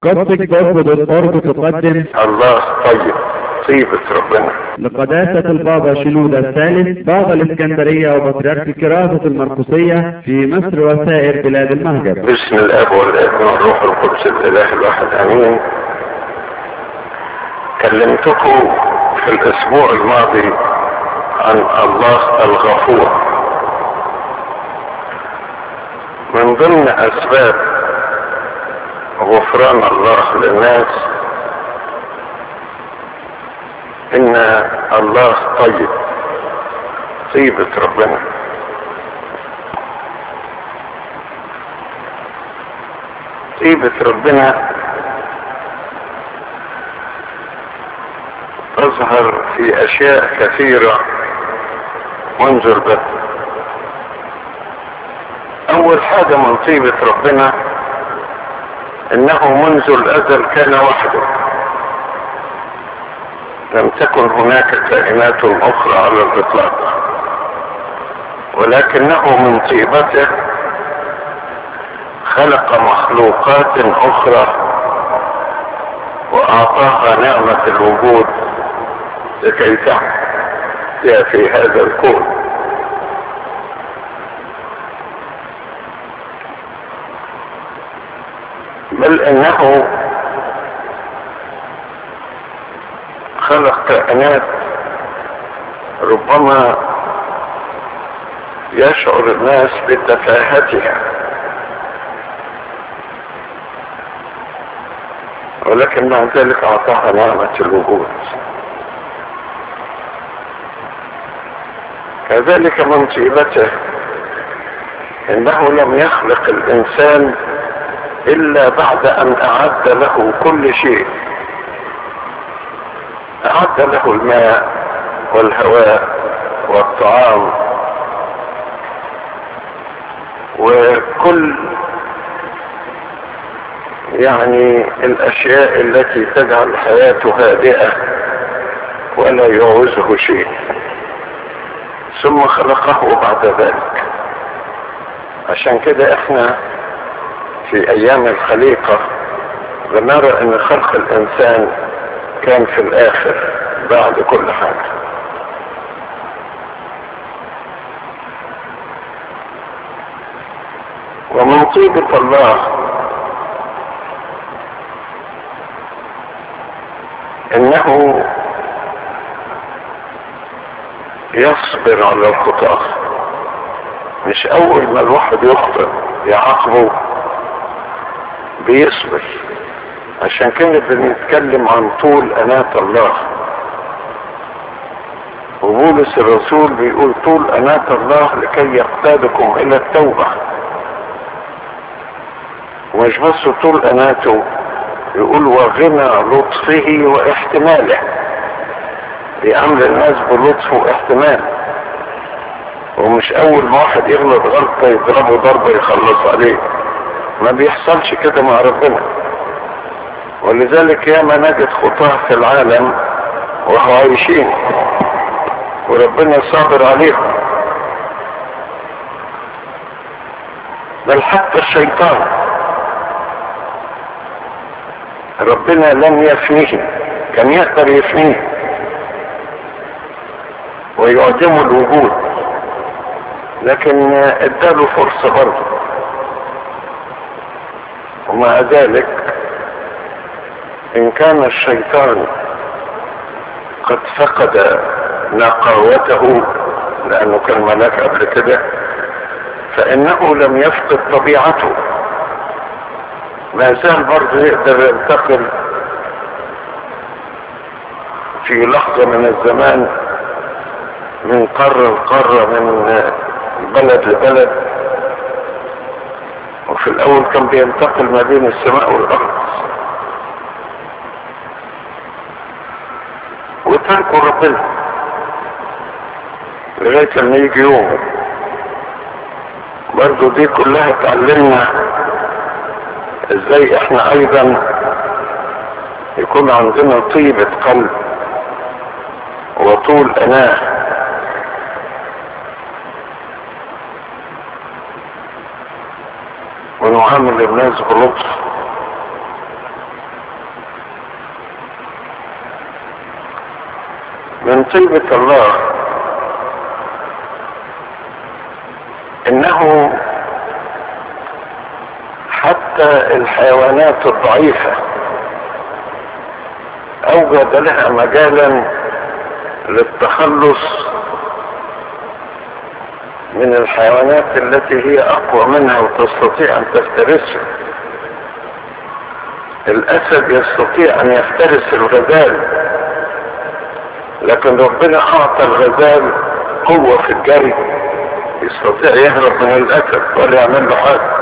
قصة جذب الأرض تقدم الله طيب طيبة ربنا لقداسة البابا شنودة الثالث بابا الإسكندرية وبطريرك كراسة المرقسية في مصر وسائر بلاد المهجر باسم الاب والابن والروح القدس الاله الواحد امين كلمتكم في الاسبوع الماضي عن الله الغفور من ضمن اسباب غفران الله للناس ان الله طيب طيبة ربنا طيبة ربنا تظهر في اشياء كثيرة منذ البدء اول حاجة من طيبة ربنا انه منذ الازل كان وحده لم تكن هناك كائنات اخرى على الاطلاق ولكنه من طيبته خلق مخلوقات اخرى واعطاها نعمة الوجود لكي تحيا في هذا الكون بل انه خلق كائنات ربما يشعر الناس بتفاهتها ولكن مع ذلك اعطاها نعمة الوجود كذلك من طيبته انه لم يخلق الانسان الا بعد ان اعد له كل شيء اعد له الماء والهواء والطعام وكل يعني الاشياء التي تجعل حياته هادئة ولا يعوزه شيء ثم خلقه بعد ذلك عشان كده احنا في ايام الخليقة بنرى ان خلق الانسان كان في الاخر بعد كل حاجة ومن طيبة الله انه يصبر على الخطأ مش اول ما الواحد يخطئ يعاقبه بيصبر عشان كده بنتكلم عن طول أناة الله وبولس الرسول بيقول طول أناة الله لكي يقتادكم إلى التوبة ومش بس طول أناته يقول وغنى لطفه واحتماله بيعمل الناس بلطف واحتمال ومش أول ما واحد يغلط غلطة يضربه ضربة يخلص عليه ما بيحصلش كده مع ربنا ولذلك ياما نجد خطاه في العالم وهو عايشين وربنا صابر عليهم بل حتى الشيطان ربنا لم يفنيه كان يقدر يفنيه ويعدمه الوجود لكن اداله فرصة برضه ومع ذلك ان كان الشيطان قد فقد نقاوته لانه كان ملاك قبل كده فانه لم يفقد طبيعته ما زال برضه يقدر ينتقل في لحظة من الزمان من قارة لقارة من بلد لبلد وفي الاول كان بينتقل ما بين السماء والارض وتركوا ربنا لغاية لما يجي يوم برضو دي كلها تعلمنا ازاي احنا ايضا يكون عندنا طيبة قلب وطول اناه ونعامل الناس بلطف من طيبة الله انه حتى الحيوانات الضعيفة اوجد لها مجالا للتخلص من الحيوانات التي هي اقوى منها وتستطيع ان تفترسها الاسد يستطيع ان يفترس الغزال لكن ربنا اعطى الغزال قوة في الجري يستطيع يهرب من الاسد ولا يعمل له حاجة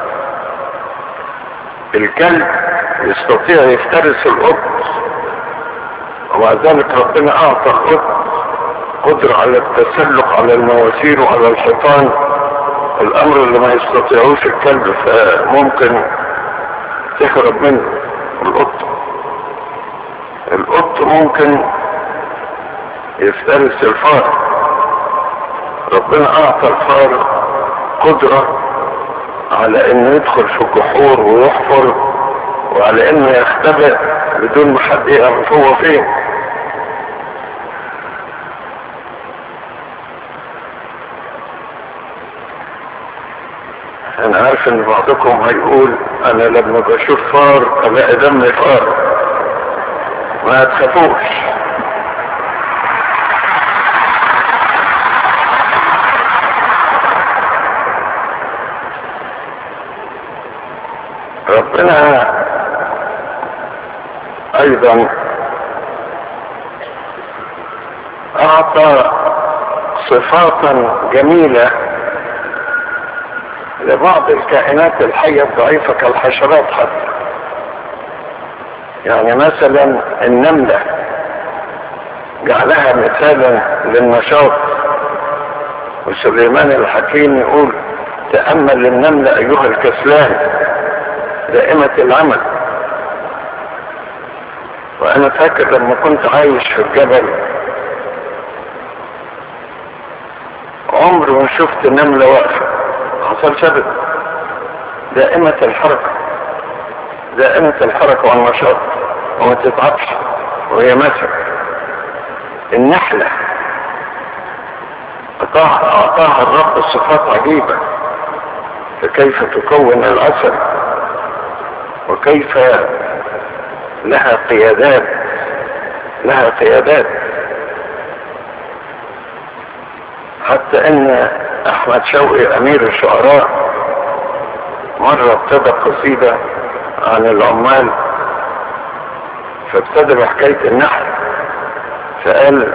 الكلب يستطيع يفترس القط ومع ذلك ربنا اعطى القط قدرة على التسلق على المواسير وعلى الحيطان الامر اللي ما يستطيعوش الكلب فممكن تهرب منه القط القط ممكن يفترس الفار ربنا اعطى الفار قدرة على انه يدخل في جحور ويحفر وعلى انه يختبئ بدون ما حد يعرف هو فين انا عارف ان بعضكم هيقول انا لما بشوف فار الاقي دم فار ما تخافوش ربنا ايضا اعطى صفاتا جميله لبعض الكائنات الحية الضعيفة كالحشرات حتى يعني مثلا النملة جعلها مثالا للنشاط وسليمان الحكيم يقول تأمل النملة أيها الكسلان دائمة العمل وأنا فاكر لما كنت عايش في الجبل عمري ما شفت نملة واقفة حصل سبب دائمة الحركة دائمة الحركة والنشاط وما تتعبش وهي مثل النحلة أعطاها أعطاها الرب صفات عجيبة فكيف تكون العسل وكيف لها قيادات لها قيادات حتى ان احمد شوقي امير الشعراء مرة ابتدى قصيدة عن العمال فابتدى بحكاية النحل فقال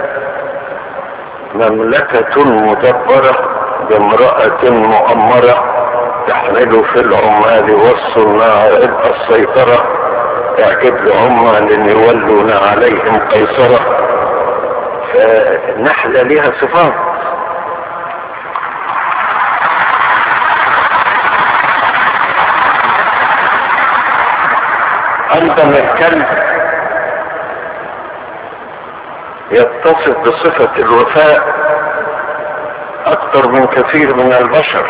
مملكة مدبرة بامرأة مؤمرة تحمل في العمال والصناع عبء السيطرة اعجب لعمال يولون عليهم قيصرة فالنحلة لها صفات ايضا الكلب يتصف بصفة الوفاء اكثر من كثير من البشر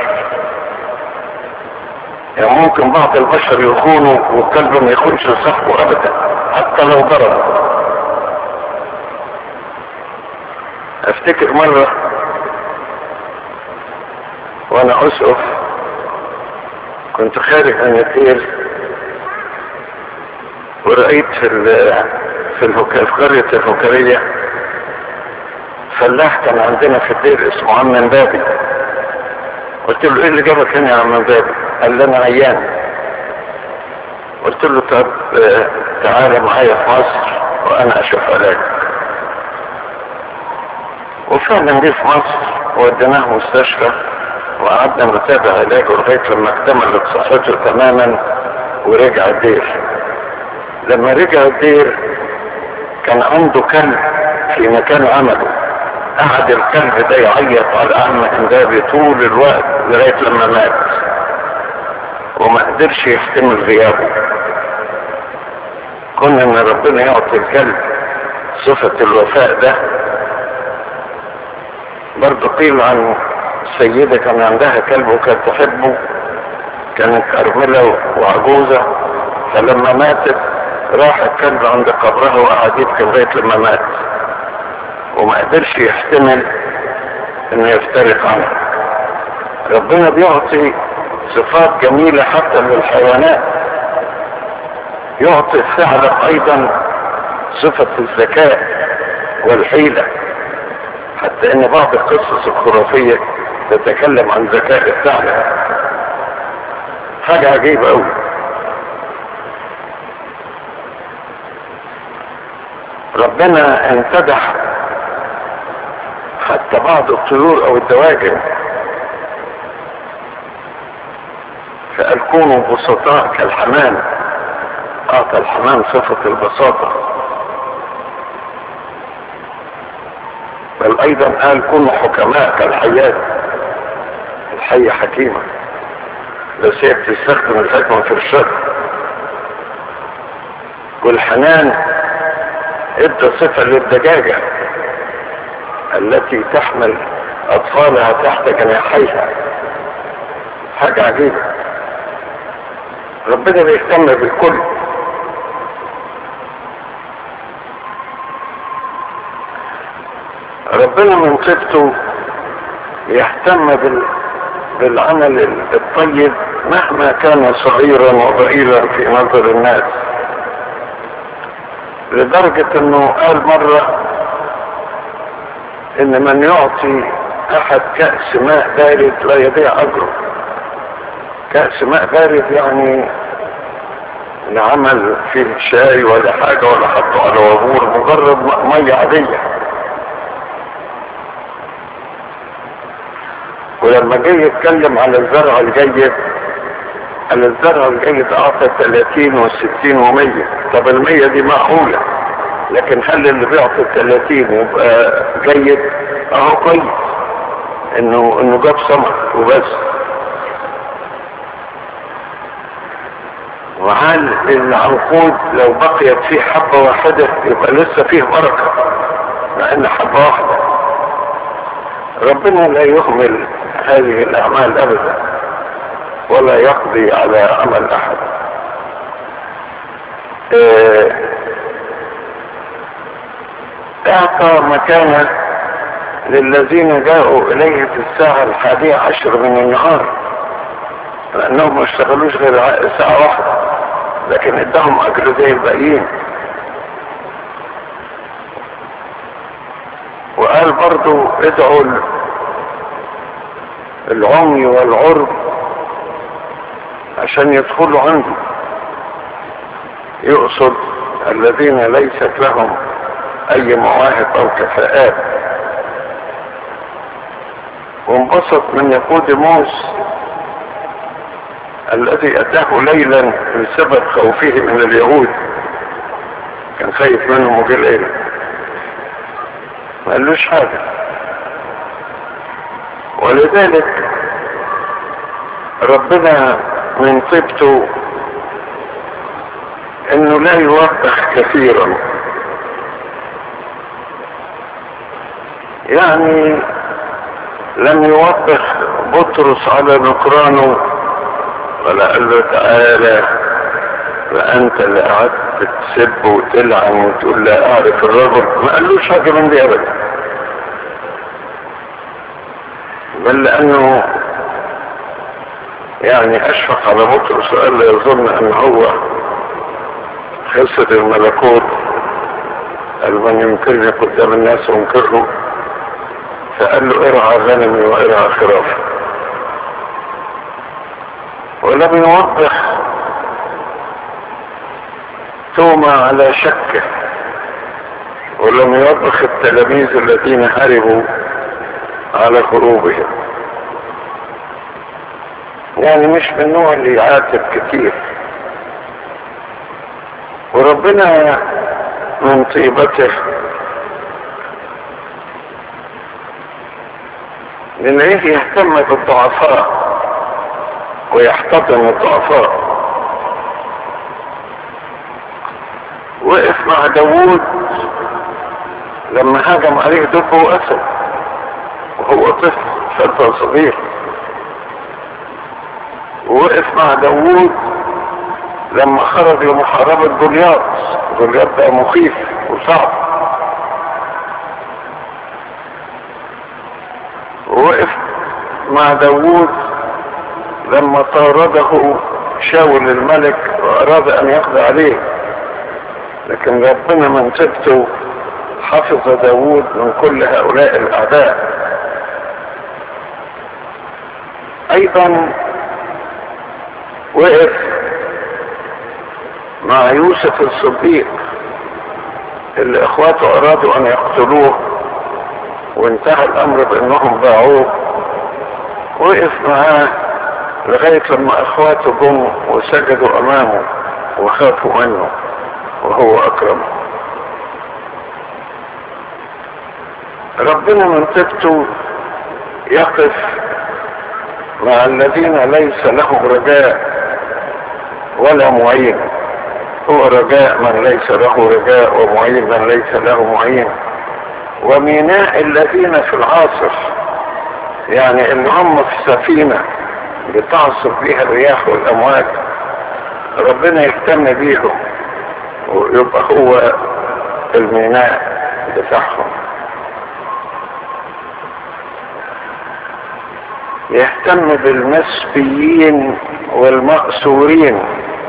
يعني ممكن بعض البشر يخونوا والكلب ما يخونش صاحبه ابدا حتى لو ضرب افتكر مرة وانا اسقف كنت خارج عن الدير ورأيت في ال في الهك... في قرية الهكرية فلاح كان عندنا في الدير اسمه عم بابي قلت له ايه اللي جابك هنا يا عم بابي قال لي انا عيان قلت له طب آه، تعالى معايا في مصر وانا اشوف علاجك وفعلا جه في مصر وديناه مستشفى وقعدنا نتابع علاجه لغايه لما اكتملت صحته تماما ورجع الدير لما رجع الدير كان عنده كلب في مكان عمله قعد الكلب ده يعيط على عم امبابي طول الوقت لغايه لما مات وما قدرش يحتمل غيابه كنا ان ربنا يعطي الكلب صفة الوفاء ده برضه قيل عن سيدة كان عندها كلب وكانت تحبه كانت أرملة وعجوزة فلما ماتت راح الكلب عند قبرها وقعد يبكي لغاية لما مات وما قدرش يحتمل انه يفترق عنه ربنا بيعطي صفات جميلة حتى للحيوانات يعطي الثعلب ايضا صفة الذكاء والحيلة حتى ان بعض القصص الخرافية تتكلم عن ذكاء الثعلب حاجة عجيبة قوي ربنا امتدح حتى بعض الطيور او الدواجن فقال كونوا بسطاء كالحمام اعطى الحمام صفة البساطة بل ايضا قال كونوا حكماء كالحياة الحية حكيمة بس هي بتستخدم الحكمة في الشر والحنان ادى صفة للدجاجة التي تحمل اطفالها تحت جناحيها حاجة عجيبة ربنا بيهتم بالكل ربنا من طيبته يهتم بال... بالعمل الطيب مهما كان صغيرا وضئيلا في نظر الناس لدرجة انه قال مرة ان من يعطي احد كأس ماء بارد لا يضيع اجره كأس ماء بارد يعني لا عمل فيه شاي ولا حاجة ولا حطه على وابور مجرد مية عادية ولما جه يتكلم على الزرع الجيد على الزرع الجيد اعطى 30 و60 و100 طب ال100 دي معقولة لكن هل اللي بيعطي 30 يبقى جيد اهو كويس انه انه جاب ثمر وبس وهل العنقود لو بقيت فيه حبة واحدة يبقى لسه فيه بركة مع ان حبة واحدة ربنا لا يهمل هذه الاعمال ابدا ولا يقضي على عمل احد اه اعطى مكانة للذين جاءوا اليه في الساعة الحادية عشر من النهار لانهم ما اشتغلوش غير ساعة واحدة لكن ادهم اجر زي الباقيين وقال برضو ادعوا العمي والعرب عشان يدخلوا عنده يقصد الذين ليست لهم اي مواهب او كفاءات وانبسط من يقود موس الذي اتاه ليلا بسبب خوفه من اليهود كان خايف منهم وجه ليلا ما قالوش حاجة ولذلك ربنا من طيبته انه لا يوبخ كثيرا يعني لم يوبخ بطرس على نكرانه ولا قال له تعالى فانت اللي قعدت تسب وتلعن وتقول لا اعرف الرجل ما قالوش حاجه من دي ابدا بل لانه يعني اشفق على بطرس وقال له يظن ان هو خسر الملكوت قال من ينكرني قدام الناس وانكره فقال له ارعى غنمي وارعى خرافي ولم يوضح توما على شكه ولم يوضح التلاميذ الذين هربوا على خروجهم يعني مش من النوع اللي يعاتب كتير وربنا من طيبته نلاقيه يهتم بالضعفاء ويحتضن الضعفاء وقف مع داوود لما هاجم عليه دب واسد وهو طفل فتى صغير ووقف مع داوود لما خرج لمحاربة جولياط جولياط بقى مخيف وصعب مع داوود لما طارده شاول الملك واراد ان يقضي عليه لكن ربنا من سبته حفظ داوود من كل هؤلاء الاعداء ايضا وقف مع يوسف الصديق اللي اخواته ارادوا ان يقتلوه وانتهى الامر بانهم باعوه وقف معاه لغاية لما اخواته جم وسجدوا امامه وخافوا منه وهو اكرمه ربنا من طيبته يقف مع الذين ليس لهم رجاء ولا معين هو رجاء من ليس له رجاء ومعين من ليس له معين وميناء الذين في العاصف يعني اللي هم في سفينة بتعصف بيها الرياح والامواج ربنا يهتم بيهم ويبقى هو الميناء بتاعهم يهتم بالمسبيين والمأسورين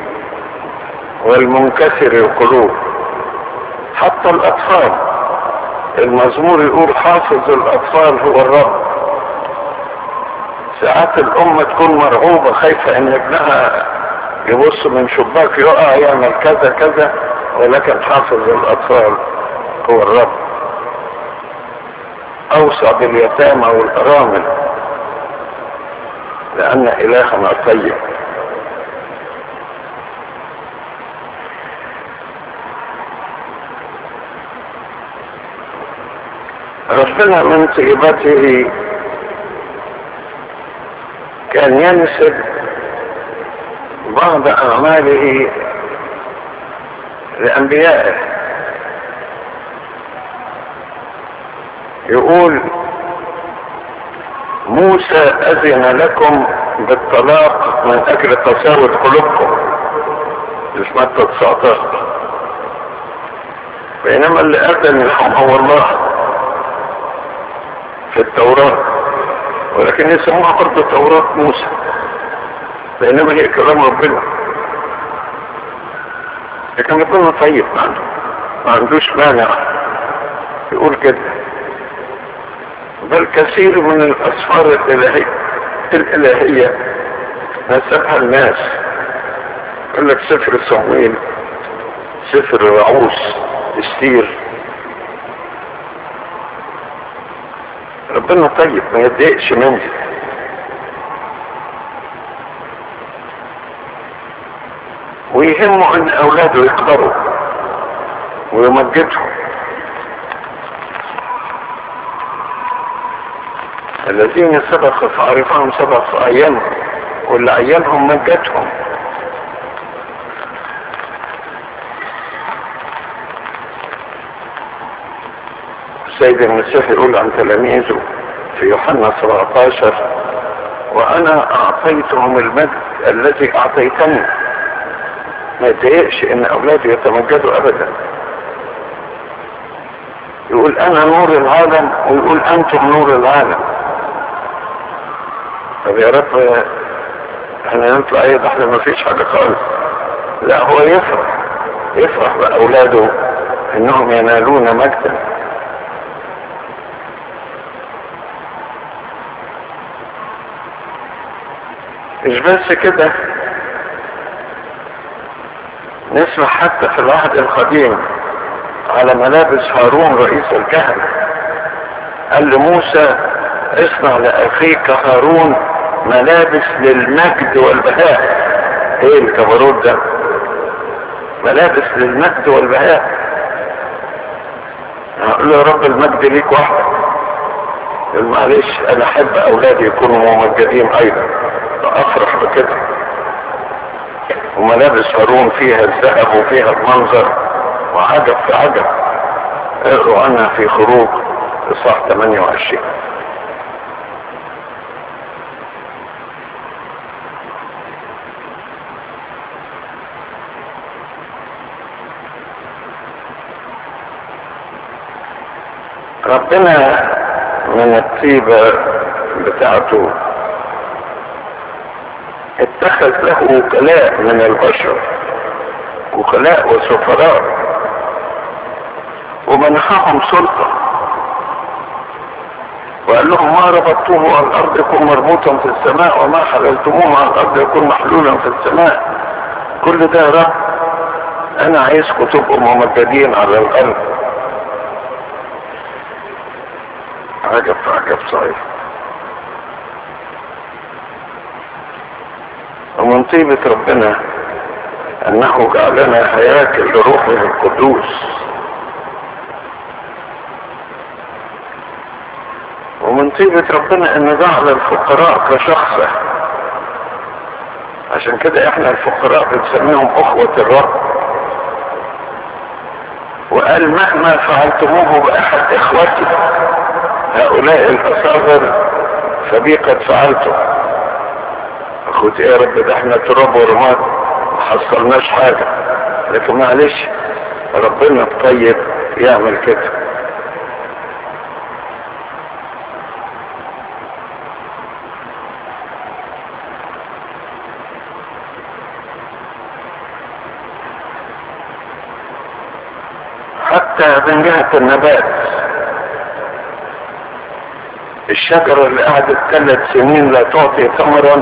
والمنكسر القلوب حتى الأطفال المزمور يقول حافظ الأطفال هو الرب ساعات الأم تكون مرعوبة خايفة إن ابنها يبص من شباك يقع يعمل كذا كذا ولكن حافظ الأطفال هو الرب أوصى باليتامى والأرامل لأن إلهنا طيب ربنا من طيبته كان ينسب بعض أعماله لأنبيائه يقول موسى أذن لكم بالطلاق من أجل تساوي قلوبكم في متى 19 بينما اللي أذن لهم هو الله في التوراة ولكن يسموها برضه توراة موسى بينما هي كلام ربنا لكن ربنا طيب ما عنده ما عندوش مانع يقول كده بل كثير من الأسفار الإلهية الإلهية نسبها الناس يقول لك سفر صمويل سفر رعوس استير ربنا طيب ما يتضايقش مني ويهمه ان اولاده يقدروا ويمجدهم الذين سبق فعرفهم سبق فعينهم واللي عينهم مجدهم السيد المسيح يقول عن تلاميذه في يوحنا 17 وانا اعطيتهم المجد الذي اعطيتني ما يتضايقش ان اولاده يتمجدوا ابدا يقول انا نور العالم ويقول انتم نور العالم طب يا رب احنا نطلع ايه ده احنا ما فيش حاجه خالص لا هو يفرح يفرح باولاده انهم ينالون مجدا مش بس كده نسمع حتى في العهد القديم على ملابس هارون رئيس الكهنة قال لموسى اصنع لأخيك هارون ملابس للمجد والبهاء ايه الكبروت ده ملابس للمجد والبهاء اقول له يا رب المجد ليك وحدك يقول معلش انا احب اولادي يكونوا ممجدين ايضا افرح بكده وملابس هارون فيها الذهب وفيها المنظر وعجب في عجب اقروا عنها في خروج اصحاح 28 ربنا من الطيبة بتاعته اتخذ له وكلاء من البشر وكلاء وسفراء ومنحهم سلطة وقال لهم ما ربطتوه على الارض يكون مربوطا في السماء وما حللتموه على الارض يكون محلولا في السماء كل ده يا رب انا عايزكم تبقوا ممجدين على الارض عجب عجب صحيح ومن طيبة ربنا انه جعلنا هياكل لروحه القدوس ومن طيبة ربنا ان جعل الفقراء كشخصه عشان كده احنا الفقراء بنسميهم اخوة الرب وقال مهما فعلتموه باحد اخوتي هؤلاء الاصاغر فبي قد فعلتم اخوتي يا رب ده احنا تراب ورماد ما حصلناش حاجة لكن معلش ربنا الطيب يعمل كده حتى من جهة النبات الشجرة اللي قعدت ثلاث سنين لا تعطي ثمرا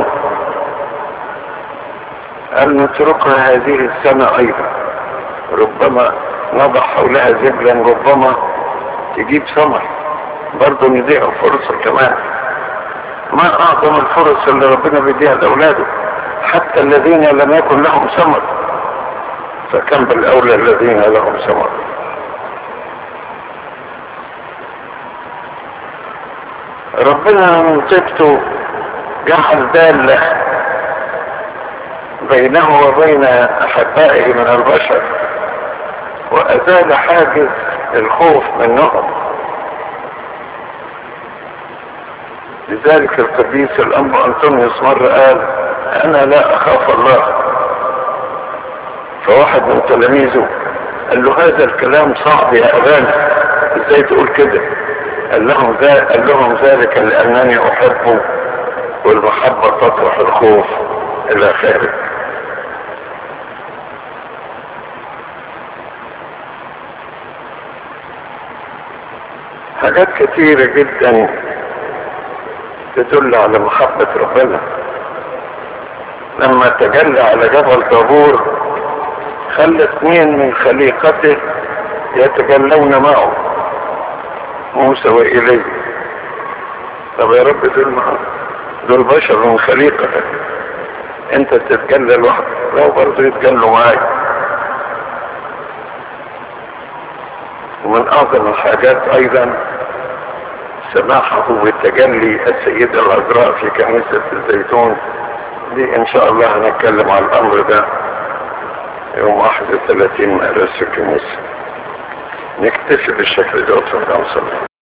قال نتركها هذه السنة أيضا ربما نضع حولها زبلا ربما تجيب ثمر برضه نديها فرصة كمان ما أعظم الفرص اللي ربنا بيديها لأولاده حتى الذين لم يكن لهم ثمر فكم بالأولى الذين لهم ثمر ربنا من طيبته جعل دالة بينه وبين أحبائه من البشر وأزال حاجز الخوف منهم لذلك القديس الأنبا أنطونيوس مرة قال أنا لا أخاف الله فواحد من تلاميذه قال له هذا الكلام صعب يا أبانا ازاي تقول كده قال لهم ذلك قال لهم ذلك لانني احبه والمحبة تطرح الخوف الى خارج حاجات كتيرة جدا تدل على محبة ربنا لما تجلى على جبل طابور خلى اثنين من خليقته يتجلون معه موسى وإليه طب يا رب دول معه دول بشر من خليقتك انت تتجلى لوحدك لو برضه يتجلوا معاك ومن اعظم الحاجات ايضا سماحه بالتجلي السيدة العذراء في كنيسة الزيتون دي ان شاء الله هنتكلم على الامر ده يوم 31 مارس الكنيسة نكتفي بالشكل ده وتفضل